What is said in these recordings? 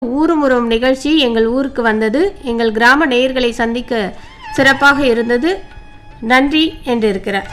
ஊருமுறும் நிகழ்ச்சி எங்கள் ஊருக்கு வந்தது எங்கள் கிராம நேயர்களை சந்திக்க சிறப்பாக இருந்தது நன்றி என்று இருக்கிறார்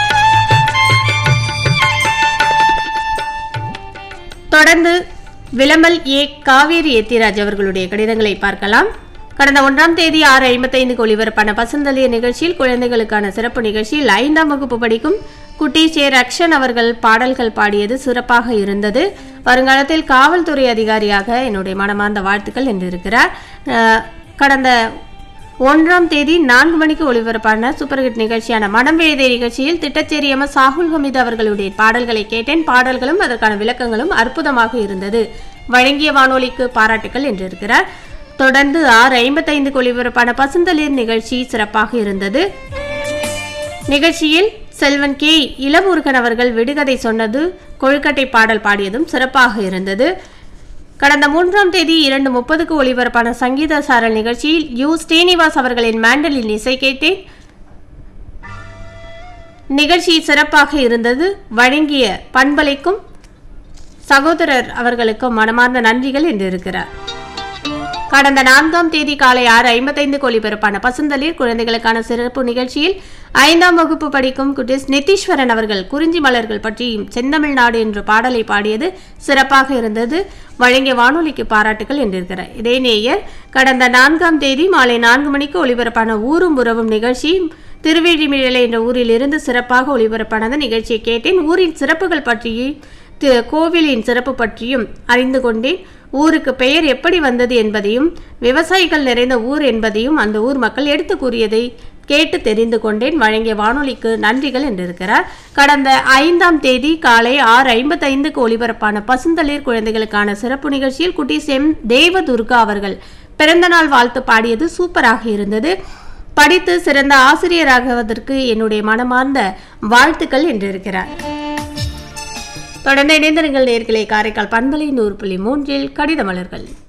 தொடர்ந்து விளம்பல் ஏ காவேரி எத்திராஜ் அவர்களுடைய கடிதங்களை பார்க்கலாம் கடந்த ஒன்றாம் தேதி ஆறு ஐம்பத்தைந்துக்கு ஒளிபரப்பான பசந்தளிய நிகழ்ச்சியில் குழந்தைகளுக்கான சிறப்பு நிகழ்ச்சியில் ஐந்தாம் வகுப்பு படிக்கும் குட்டி சே ரக்ஷன் அவர்கள் பாடல்கள் பாடியது சிறப்பாக இருந்தது வருங்காலத்தில் காவல்துறை அதிகாரியாக என்னுடைய மனமார்ந்த வாழ்த்துக்கள் என்று இருக்கிறார் அஹ், கடந்த ஒன்றாம் தேதி நான்கு மணிக்கு ஒளிபரப்பான சூப்பர் ஹிட் நிகழ்ச்சியான மனம் வேதே நிகழ்ச்சியில் திட்டச்சேரி எம் எஸ் சாகுல் ஹமீத் அவர்களுடைய பாடல்களை கேட்டேன் பாடல்களும் அதற்கான விளக்கங்களும் அற்புதமாக இருந்தது வழங்கிய வானொலிக்கு பாராட்டுக்கள் என்றிருக்கிறார் தொடர்ந்து ஆறு ஐம்பத்தைந்துக்கு ஒளிபரப்பான பசுந்தளிர் நிகழ்ச்சி சிறப்பாக இருந்தது நிகழ்ச்சியில் செல்வன் கே இளமுருகன் அவர்கள் விடுகதை சொன்னது கொழுக்கட்டை பாடல் பாடியதும் சிறப்பாக இருந்தது கடந்த மூன்றாம் தேதி இரண்டு முப்பதுக்கு ஒளிபரப்பான சங்கீத சாரல் நிகழ்ச்சியில் யு ஸ்ரீனிவாஸ் அவர்களின் மேண்டலின் இசை கேட்டேன் நிகழ்ச்சி சிறப்பாக இருந்தது வழங்கிய பண்பலைக்கும் சகோதரர் அவர்களுக்கும் மனமார்ந்த நன்றிகள் என்று இருக்கிறார் கடந்த நான்காம் தேதி காலை ஆறு ஐம்பத்தைந்துக்கு ஒளிபரப்பான பசுந்தளிர் குழந்தைகளுக்கான சிறப்பு நிகழ்ச்சியில் ஐந்தாம் வகுப்பு படிக்கும் குட்டிஸ் நித்தீஸ்வரன் அவர்கள் குறிஞ்சி மலர்கள் பற்றியும் செந்தமிழ்நாடு என்ற பாடலை பாடியது சிறப்பாக இருந்தது வழங்கிய வானொலிக்கு பாராட்டுகள் என்றிருக்கிறார் இதே நேயர் கடந்த நான்காம் தேதி மாலை நான்கு மணிக்கு ஒளிபரப்பான ஊரும் உறவும் நிகழ்ச்சி திருவேழிமிழலை என்ற ஊரில் இருந்து சிறப்பாக ஒளிபரப்பானது நிகழ்ச்சியை கேட்டேன் ஊரின் சிறப்புகள் பற்றியும் தி- கோவிலின் சிறப்பு பற்றியும் அறிந்து கொண்டேன் ஊருக்கு பெயர் எப்படி வந்தது என்பதையும் விவசாயிகள் நிறைந்த ஊர் என்பதையும் அந்த ஊர் மக்கள் எடுத்து கூறியதை கேட்டு தெரிந்து கொண்டேன் வழங்கிய வானொலிக்கு நன்றிகள் என்றிருக்கிறார் கடந்த ஐந்தாம் தேதி காலை ஆறு ஐம்பத்தைந்துக்கு ஒளிபரப்பான பசுந்தளிர் குழந்தைகளுக்கான சிறப்பு நிகழ்ச்சியில் குட்டி செம் தேவதுர்கா அவர்கள் பிறந்தநாள் வாழ்த்து பாடியது சூப்பராக இருந்தது படித்து சிறந்த ஆசிரியராகுவதற்கு என்னுடைய மனமார்ந்த வாழ்த்துக்கள் என்றிருக்கிறார் தொடர்ந்து இணைந்திருங்கள் நேர்களை காரைக்கால் பண்பலை நூறு புள்ளி மூன்றில் கடித மலர்கள்